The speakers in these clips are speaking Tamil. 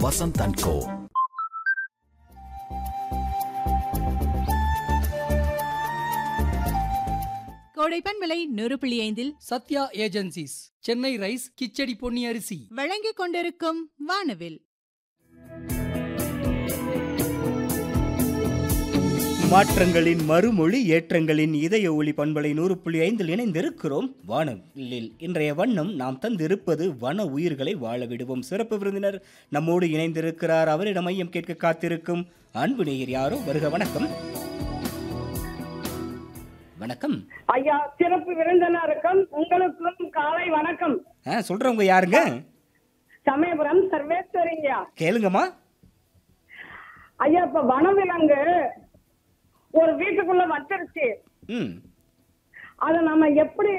வசந்த் அண்ட் கோ கோடைப்பன் விலை நூறு புள்ளி ஐந்தில் சத்யா ஏஜென்சிஸ் சென்னை ரைஸ் கிச்சடி பொன்னி அரிசி வழங்கிக் கொண்டிருக்கும் வானவில் மாற்றங்களின் மறுமொழி ஏற்றங்களின் இதய ஒளி பண்பலை நூறு புள்ளி ஐந்தில் இணைந்திருக்கிறோம் வானவில்லில் இன்றைய வண்ணம் நாம் தந்திருப்பது வன உயிர்களை வாழ விடுவோம் சிறப்பு விருந்தினர் நம்மோடு இணைந்திருக்கிறார் அவரிடம் மையம் கேட்க காத்திருக்கும் அன்பு நேயர் யாரோ வருக வணக்கம் வணக்கம் ஐயா சிறப்பு விருந்தினருக்கும் உங்களுக்கும் காலை வணக்கம் ஆ சொல்றவங்க யாருங்க சமயபுரம் சர்வேஸ்வரிங்கய்யா கேளுங்கம்மா ஐயா இப்ப வனவிலங்கு ஒரு வீட்டுக்குள்ள வந்துருச்சு ம் அத நம்ம எப்படி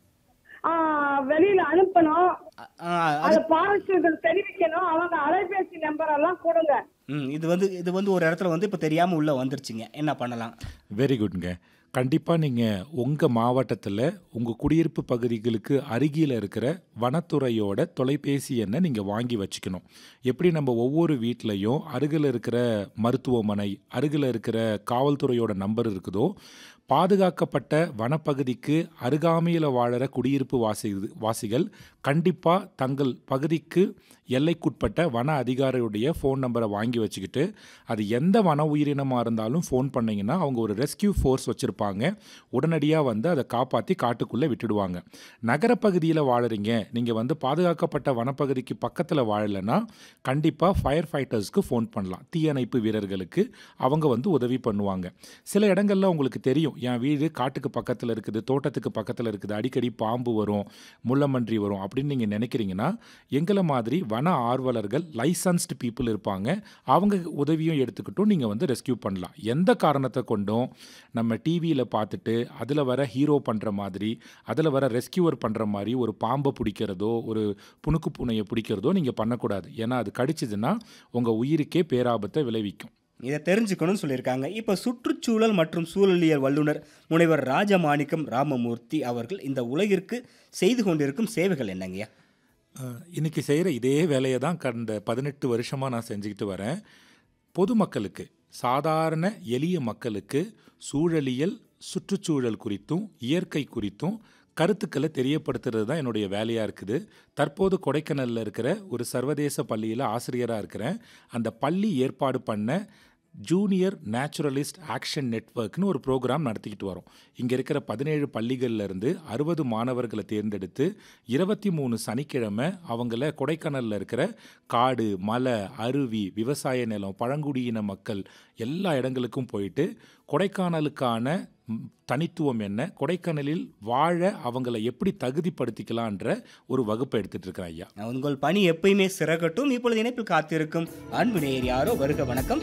ஆ, வெளியில அனுப்பணும் ஆ, அது அத பாரஸ்ட் தெரிவிக்கணும் அவங்க அலைபேசி நம்பர் எல்லாம் கொடுங்க ம் இது வந்து இது வந்து ஒரு இடத்துல வந்து இப்போ தெரியாம உள்ள வந்துருச்சுங்க என்ன பண்ணலாம் வெரி குட்ங்க கண்டிப்பாக நீங்கள் உங்கள் மாவட்டத்தில் உங்கள் குடியிருப்பு பகுதிகளுக்கு அருகில் இருக்கிற வனத்துறையோட தொலைபேசி எண்ணை நீங்கள் வாங்கி வச்சுக்கணும் எப்படி நம்ம ஒவ்வொரு வீட்லேயும் அருகில் இருக்கிற மருத்துவமனை அருகில் இருக்கிற காவல்துறையோட நம்பர் இருக்குதோ பாதுகாக்கப்பட்ட வனப்பகுதிக்கு அருகாமையில் வாழற குடியிருப்பு வாசி வாசிகள் கண்டிப்பாக தங்கள் பகுதிக்கு எல்லைக்குட்பட்ட வன அதிகாரியுடைய ஃபோன் நம்பரை வாங்கி வச்சுக்கிட்டு அது எந்த வன உயிரினமாக இருந்தாலும் ஃபோன் பண்ணிங்கன்னா அவங்க ஒரு ரெஸ்கியூ ஃபோர்ஸ் வச்சுருப்பாங்க உடனடியாக வந்து அதை காப்பாற்றி காட்டுக்குள்ளே விட்டுடுவாங்க நகரப்பகுதியில் வாழுறீங்க நீங்கள் வந்து பாதுகாக்கப்பட்ட வனப்பகுதிக்கு பக்கத்தில் வாழலைன்னா கண்டிப்பாக ஃபயர் ஃபைட்டர்ஸ்க்கு ஃபோன் பண்ணலாம் தீயணைப்பு வீரர்களுக்கு அவங்க வந்து உதவி பண்ணுவாங்க சில இடங்கள்ல உங்களுக்கு தெரியும் என் வீடு காட்டுக்கு பக்கத்தில் இருக்குது தோட்டத்துக்கு பக்கத்தில் இருக்குது அடிக்கடி பாம்பு வரும் முள்ளமன்றி வரும் அப்படின்னு நீங்கள் நினைக்கிறீங்கன்னா எங்களை மாதிரி வன ஆர்வலர்கள் லைசன்ஸ்டு பீப்புள் இருப்பாங்க அவங்க உதவியும் எடுத்துக்கிட்டும் நீங்கள் வந்து ரெஸ்கியூ பண்ணலாம் எந்த காரணத்தை கொண்டும் நம்ம டிவியில் பார்த்துட்டு அதில் வர ஹீரோ பண்ணுற மாதிரி அதில் வர ரெஸ்கியூவர் பண்ணுற மாதிரி ஒரு பாம்பை பிடிக்கிறதோ ஒரு புணுக்கு பூனையை பிடிக்கிறதோ நீங்கள் பண்ணக்கூடாது ஏன்னா அது கடிச்சதுன்னா உங்கள் உயிருக்கே பேராபத்தை விளைவிக்கும் இதை தெரிஞ்சுக்கணும்னு சொல்லியிருக்காங்க இப்போ சுற்றுச்சூழல் மற்றும் சூழலியல் வல்லுனர் முனைவர் ராஜமாணிக்கம் ராமமூர்த்தி அவர்கள் இந்த உலகிற்கு செய்து கொண்டிருக்கும் சேவைகள் என்னங்கய்யா அஹ், இன்னைக்கு செய்கிற இதே வேலையை தான் கடந்த பதினெட்டு வருஷமாக நான் செஞ்சுக்கிட்டு வரேன் பொதுமக்களுக்கு சாதாரண எளிய மக்களுக்கு சூழலியல் சுற்றுச்சூழல் குறித்தும் இயற்கை குறித்தும் கருத்துக்களை தெரியப்படுத்துறது தான் என்னுடைய வேலையாக இருக்குது தற்போது கொடைக்கானலில் இருக்கிற ஒரு சர்வதேச பள்ளியில் ஆசிரியராக இருக்கிறேன் அந்த பள்ளி ஏற்பாடு பண்ண ஜூனியர் நேச்சுரலிஸ்ட் ஆக்ஷன் நெட்வொர்க்னு ஒரு ப்ரோக்ராம் நடத்திக்கிட்டு வரோம் இங்கே இருக்கிற பதினேழு பள்ளிகள்ல இருந்து அறுபது மாணவர்களை தேர்ந்தெடுத்து இருபத்தி மூணு சனிக்கிழமை அவங்கள கொடைக்கானலில் இருக்கிற காடு மலை அருவி விவசாய நிலம் பழங்குடியின மக்கள் எல்லா இடங்களுக்கும் போயிட்டு கொடைக்கானலுக்கான ம், தனித்துவம் என்ன கொடைக்கானலில் வாழ அவங்கள எப்படி தகுதிப்படுத்திக்கலான்ற ஒரு வகுப்பை எடுத்துட்டு இருக்கிறேன் ஐயா உங்கள் பணி எப்பயுமே சிறகட்டும் இப்பொழுது இணைப்பில் காத்திருக்கும் அன்பு நேயர் யாரோ வருக வணக்கம்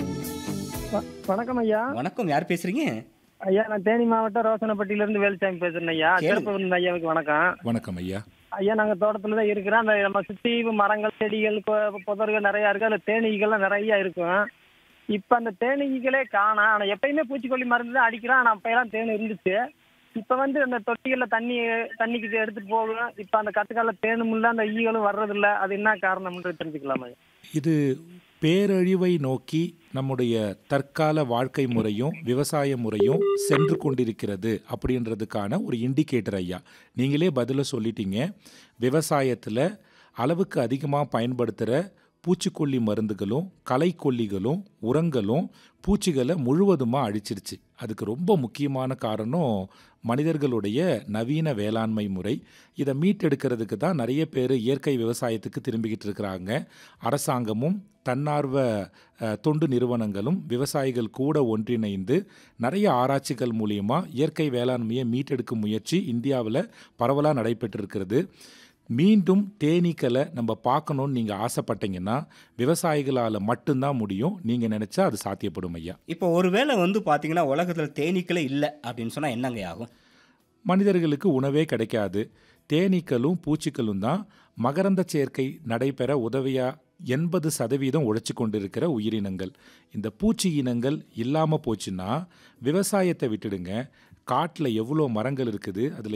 வ- வணக்கம் ஐயா வணக்கம் யார் பேசுறீங்க ஐயா நான் தேனி மாவட்டம் ரோசனப்பட்டியில இருந்து வேலுசாமி பேசுறேன் ஐயா கேளு. சிறப்பு விருந்த ஐயாவுக்கு வணக்கம் வணக்கம் ஐயா ஐயா நாங்க தோட்டத்துல தான் இருக்கிறோம் அந்த நம்ம சுத்தி மரங்கள் செடிகள் கொ- புதர்கள் நிறைய இருக்கு அதுல தேனீகள்லாம் நிறைய இருக்கும் இப்ப அந்த தேனீகளே காணோம் ஆனா எப்பயுமே பூச்சிக்கொல்லி மருந்து தான் அடிக்கிறோம் ஆனா அப்பெல்லாம் தேன் இருந்துச்சு இப்ப வந்து அந்த தொட்டிகள்ல தண்ணி தண்ணிக்கு இது எடுத்துட்டு போகும் இப்ப அந்த கட்டுக்கால தேனும் இல்ல அந்த ஈகளும் வர்றதில்ல அது என்ன காரணம்ன்றது தெரிஞ்சுக்கலாமா ஐயா இது பேரழிவை நோக்கி நம்முடைய தற்கால வாழ்க்கை முறையும் விவசாய முறையும் சென்று கொண்டிருக்கிறது அப்படின்றதுக்கான ஒரு இண்டிகேட்டர் ஐயா நீங்களே பதில சொல்லிட்டீங்க விவசாயத்தில் அளவுக்கு அதிகமாக பயன்படுத்துகிற பூச்சிக்கொல்லி மருந்துகளும் களைக்கொல்லிகளும் உரங்களும் பூச்சிகளை முழுவதுமாக அழிச்சிருச்சு அதுக்கு ரொம்ப முக்கியமான காரணம் மனிதர்களுடைய நவீன வேளாண்மை முறை இதை மீட்டெடுக்கிறதுக்கு தான் நிறைய பேர் இயற்கை விவசாயத்துக்கு திரும்பிக்கிட்டு இருக்கிறாங்க அரசாங்கமும் தன்னார்வ அஹ், தொண்டு நிறுவனங்களும் விவசாயிகள் கூட ஒன்றிணைந்து நிறைய ஆராய்ச்சிகள் மூலியமாக இயற்கை வேளாண்மையை மீட்டெடுக்கும் முயற்சி இந்தியாவில் பரவலாக நடைபெற்றிருக்கிறது மீண்டும் தேனீக்களை நம்ம பார்க்கணும்னு நீங்கள் ஆசைப்பட்டீங்கன்னா விவசாயிகளால் மட்டும்தான் முடியும் நீங்கள் நினச்சா அது சாத்தியப்படும் ஐயா இப்போ ஒருவேளை வந்து பார்த்தீங்கன்னா உலகத்தில் தேனீக்களே இல்லை அப்படின்னு சொன்னால் என்னங்க ஆகும் மனிதர்களுக்கு உணவே கிடைக்காது தேனீக்களும் பூச்சிகளும் தான் மகரந்த சேர்க்கை நடைபெற உதவியா எண்பது சதவீதம் உழைச்சி கொண்டிருக்கிற உயிரினங்கள் இந்த பூச்சி இனங்கள் இல்லாமல் போச்சுன்னா விவசாயத்தை விட்டுடுங்க காட்டில் எவ்வளோ மரங்கள் இருக்குது அதில்